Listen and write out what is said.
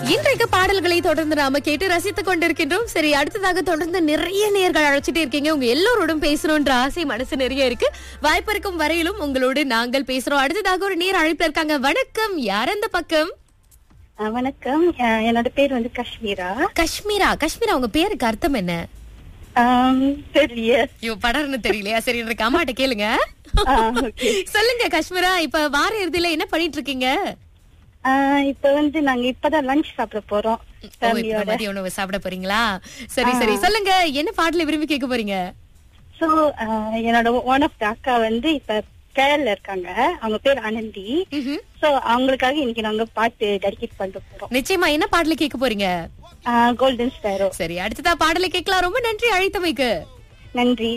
இன்றைக்கு பாடல்களை தொடர்ந்து நாம கேட்டு ரசித்துக் கொண்டிருக்கின்றோம் சரி அடுத்ததாக தொடர்ந்து நிறைய நேர்கள் அழைச்சிட்டே இருக்கீங்க உங்க எல்லோரோடும் பேசணும்ன்ற ஆசை மனசு நிறைய இருக்கு வாய்ப்பு இருக்கும் வரையிலும் உங்களோடு நாங்கள் பேசுறோம் அடுத்ததாக ஒரு நேர் அழைப்புல இருக்காங்க வணக்கம் யார் அந்த பக்கம் ஆ, வணக்கம் ஆ, என்னோட பேர் வந்து காஷ்மீரா காஷ்மீரா காஷ்மீரா உங்க பேருக்கு அர்த்தம் என்ன ஆம், தெரியல ஐயோ படர்னு தெரியலையா சரி எனக்கு அம்மாட்ட கேளுங்க ஆ, okay. சொல்லுங்க காஷ்மீரா இப்ப வார இறுதியில என்ன பண்ணிட்டு இருக்கீங்க ஆ, இப்ப வந்து நாங்க இப்பதான் லஞ்ச் சாப்பிட போறோம் ஓ, இப்ப ஃபேமிலியோட மதிய உணவு சாப்பிட போறீங்களா சரி சரி சொல்லுங்க என்ன பாட்டுல விரும்பி கேட்க போறீங்க சோ என்னோட ஒன் ஆஃப் த அக்கா வந்து இப்ப கேரள இருக்காங்க அவங்க பேர் ஆனந்தி ம்ஹும். சோ அவங்களுக்காக இன்னைக்கு நாங்க பாட்டு டெடிகேட் பண்ண போறோம் நிச்சயமா என்ன பாட்டுல கேட்க போறீங்க கோல்டன் ஸ்பேரோ சரி அடுத்ததா பாடலை கேட்கலாம் ரொம்ப நன்றி அழைத்தமைக்கு நன்றி